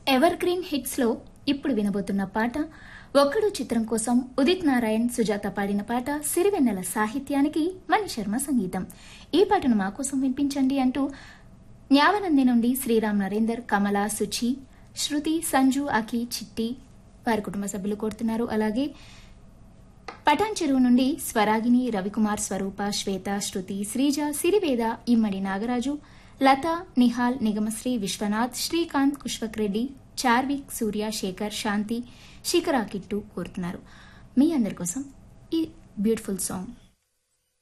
ever green hits లో ఇప్పుడు వినబోతున్న పాట ఒక్కడు చిత్రం కోసం ఉదిత్ నారాయణ్ సుజాత పాడిన పాట సిరివెన్నెల సాహిత్యానికి మణి శర్మ సంగీతం ఈ పాటను మా కోసం వినిపించండి అంటూ న్యావనంది నుండి శ్రీరామ్ నరేందర్ కమల సుచి శృతి సంజు అఖి చిట్టి వారి కుటుంబ సభ్యులు కోరుతున్నారు అలాగే పటాన్ చెరువు నుండి స్వరాగిని రవికుమార్ స్వరూప శ్వేత శృతి శ్రీజ సిరివేద ఇమ్మడి నాగరాజు లత నిహాల్ నిగమశ్రీ విశ్వనాథ్ శ్రీకాంత్ కుష్వక్ రెడ్డి చార్విక్ సూర్య శేఖర్ శాంతి శిఖరా కిట్టు కోరుతున్నారు మీ అందరి కోసం ఈ బ్యూటిఫుల్ సాంగ్